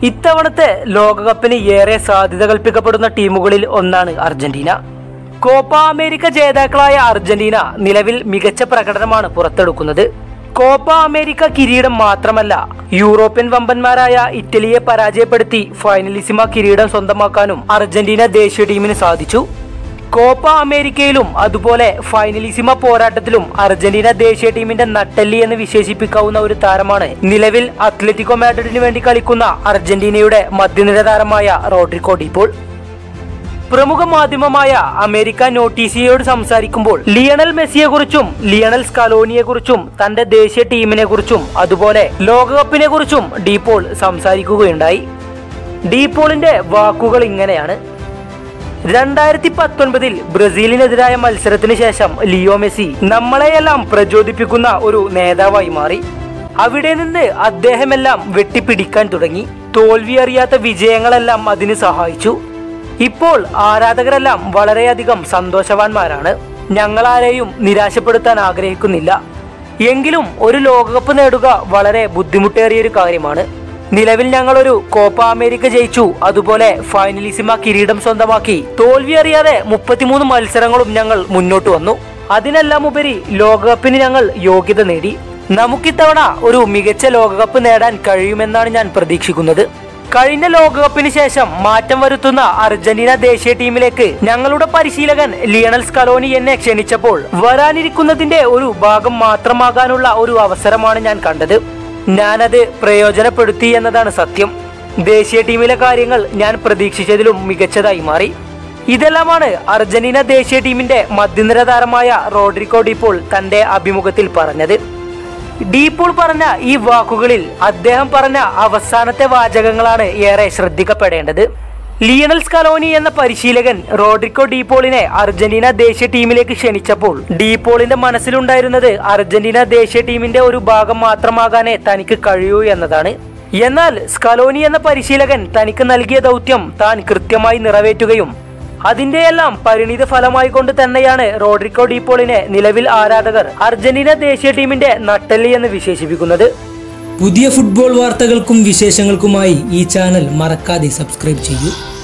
ഇത്തവണത്തെ ലോകകപ്പിന് ഏറെ സാധ്യത കൽപ്പിക്കപ്പെടുന്ന ടീമുകളിൽ ഒന്നാണ് അർജന്റീന കോപ്പ അമേരിക്ക ജേതാക്കളായ അർജന്റീന നിലവിൽ മികച്ച പ്രകടനമാണ് പുറത്തെടുക്കുന്നത് കോപ്പ അമേരിക്ക കിരീടം മാത്രമല്ല യൂറോപ്യൻ വമ്പന്മാരായ ഇറ്റലിയെ പരാജയപ്പെടുത്തി ഫൈനലിസിമ കിരീടം സ്വന്തമാക്കാനും അർജന്റീന ദേശീയ ടീമിന് സാധിച്ചു കോപ്പ അമേരിക്കയിലും അതുപോലെ ഫൈനലിസിമ പോരാട്ടത്തിലും അർജന്റീന ദേശീയ ടീമിന്റെ നട്ടെല്ലി എന്ന് വിശേഷിപ്പിക്കാവുന്ന ഒരു താരമാണ് നിലവിൽ അത്ലറ്റിക്കോ മാഡ്രിഡിന് വേണ്ടി കളിക്കുന്ന അർജന്റീനയുടെ മധ്യനിര താരമായ റോഡ്രിക്കോ ഡിപ്പോൾ പ്രമുഖ മാധ്യമമായ അമേരിക്ക നോട്ടീസിയോട് സംസാരിക്കുമ്പോൾ ലിയണൽ മെസ്സിയെ കുറിച്ചും ലിയണൽ സ്കലോനിയെ കുറിച്ചും തന്റെ ദേശീയ ടീമിനെ കുറിച്ചും അതുപോലെ ലോകകപ്പിനെ കുറിച്ചും ഡീപോൾ സംസാരിക്കുകയുണ്ടായി ഡീപോളിന്റെ വാക്കുകൾ ഇങ്ങനെയാണ് രണ്ടായിരത്തി പത്തൊൻപതിൽ ബ്രസീലിനെതിരായ മത്സരത്തിന് ശേഷം ലിയോ മെസ്സി നമ്മളെയെല്ലാം പ്രചോദിപ്പിക്കുന്ന ഒരു നേതാവായി മാറി അവിടെ നിന്ന് അദ്ദേഹമെല്ലാം വെട്ടിപ്പിടിക്കാൻ തുടങ്ങി തോൽവി അറിയാത്ത വിജയങ്ങളെല്ലാം അതിന് സഹായിച്ചു ഇപ്പോൾ ആരാധകരെല്ലാം വളരെയധികം സന്തോഷവാന്മാരാണ് ഞങ്ങളാരെയും നിരാശപ്പെടുത്താൻ ആഗ്രഹിക്കുന്നില്ല എങ്കിലും ഒരു ലോകകപ്പ് നേടുക വളരെ ബുദ്ധിമുട്ടേറിയ ഒരു കാര്യമാണ് നിലവിൽ ഞങ്ങളൊരു കോപ്പ അമേരിക്ക ജയിച്ചു അതുപോലെ ഫൈനലിസിമ കിരീടം സ്വന്തമാക്കി തോൽവി അറിയാതെ മുപ്പത്തിമൂന്ന് മത്സരങ്ങളും ഞങ്ങൾ മുന്നോട്ട് വന്നു അതിനെല്ലാം ഉപരി ലോകകപ്പിന് ഞങ്ങൾ യോഗ്യത നേടി നമുക്കിത്തവണ ഒരു മികച്ച ലോകകപ്പ് നേടാൻ കഴിയുമെന്നാണ് ഞാൻ പ്രതീക്ഷിക്കുന്നത് കഴിഞ്ഞ ലോകകപ്പിന് ശേഷം മാറ്റം വരുത്തുന്ന അർജന്റീന ദേശീയ ടീമിലേക്ക് ഞങ്ങളുടെ പരിശീലകൻ ലിയണൽ സ്കലോനി എന്നെ ക്ഷണിച്ചപ്പോൾ വരാനിരിക്കുന്നതിന്റെ ഒരു ഭാഗം മാത്രമാകാനുള്ള ഒരു അവസരമാണ് ഞാൻ കണ്ടത് ഞാനത് പ്രയോജനപ്പെടുത്തി എന്നതാണ് സത്യം ദേശീയ ടീമിലെ കാര്യങ്ങൾ ഞാൻ പ്രതീക്ഷിച്ചതിലും മികച്ചതായി മാറി ഇതെല്ലാമാണ് അർജന്റീന ദേശീയ ടീമിന്റെ മധ്യനിര താരമായ റോഡ്രിക്കോ ഡിപ്പോൾ തന്റെ അഭിമുഖത്തിൽ പറഞ്ഞത് ഡീപ്പോൾ പറഞ്ഞ ഈ വാക്കുകളിൽ അദ്ദേഹം പറഞ്ഞ അവസാനത്തെ വാചകങ്ങളാണ് ഏറെ ശ്രദ്ധിക്കപ്പെടേണ്ടത് ലിയണൽ സ്കലോനി എന്ന പരിശീലകൻ റോഡ്രിക്കോ ഡീപോളിനെ അർജന്റീന ദേശീയ ടീമിലേക്ക് ക്ഷണിച്ചപ്പോൾ ഡീപോളിന്റെ മനസ്സിലുണ്ടായിരുന്നത് അർജന്റീന ദേശീയ ടീമിന്റെ ഒരു ഭാഗം മാത്രമാകാനേ തനിക്ക് കഴിയൂ എന്നതാണ് എന്നാൽ സ്കലോനി എന്ന പരിശീലകൻ തനിക്ക് നൽകിയ ദൗത്യം താൻ കൃത്യമായി നിറവേറ്റുകയും അതിന്റെയെല്ലാം പരിണിത ഫലമായി കൊണ്ട് തന്നെയാണ് റോഡ്രിക്കോ ഡീപോളിനെ നിലവിൽ ആരാധകർ അർജന്റീന ദേശീയ ടീമിന്റെ നട്ടെല്ലി എന്ന് വിശേഷിപ്പിക്കുന്നത് പുതിയ ഫുട്ബോൾ വാർത്തകൾക്കും വിശേഷങ്ങൾക്കുമായി ഈ ചാനൽ മറക്കാതെ സബ്സ്ക്രൈബ് ചെയ്യൂ